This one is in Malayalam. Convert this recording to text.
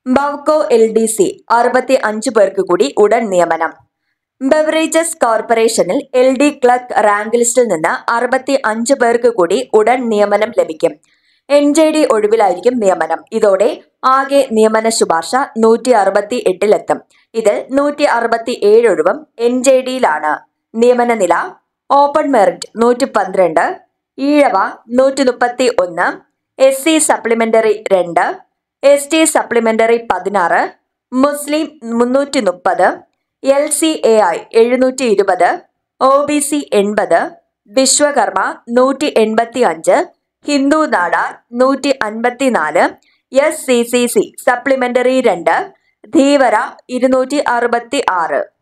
ബവ്കോ എൽ ഡി സി അറുപത്തി അഞ്ച് പേർക്ക് കൂടി ഉടൻ നിയമനം ബെവറേജസ് കോർപ്പറേഷനിൽ എൽ ഡി ക്ലർക്ക് റാങ്ക് ലിസ്റ്റിൽ നിന്ന് അറുപത്തി അഞ്ച് പേർക്ക് കൂടി ഉടൻ നിയമനം ലഭിക്കും എൻ ജെ ഡി ഒഴിവിലായിരിക്കും നിയമനം ഇതോടെ ആകെ നിയമന ശുപാർശ നൂറ്റി അറുപത്തി എട്ടിലെത്തും ഇതിൽ നൂറ്റി അറുപത്തി ഏഴ് ഒഴിവും എൻ ജെ ഡിയിലാണ് നിയമന നില ഓപ്പൺ മെറിറ്റ് നൂറ്റി പന്ത്രണ്ട് ഈഴവ നൂറ്റി മുപ്പത്തി ഒന്ന് എസ് സി സപ്ലിമെന്ററി രണ്ട് എസ് ടി സപ്ലിമെന്ററി പതിനാറ് മുസ്ലിം മുന്നൂറ്റി മുപ്പത് എൽ സി എ ഐ എഴുന്നൂറ്റി ഇരുപത് ഒ ബി സി എൺപത് വിശ്വകർമ്മ നൂറ്റി എൺപത്തി അഞ്ച് ഹിന്ദു നാടാർ നൂറ്റി അൻപത്തിനാല് S C C C supplementary രണ്ട് ധീവര ഇരുന്നൂറ്റി അറുപത്തി ആറ്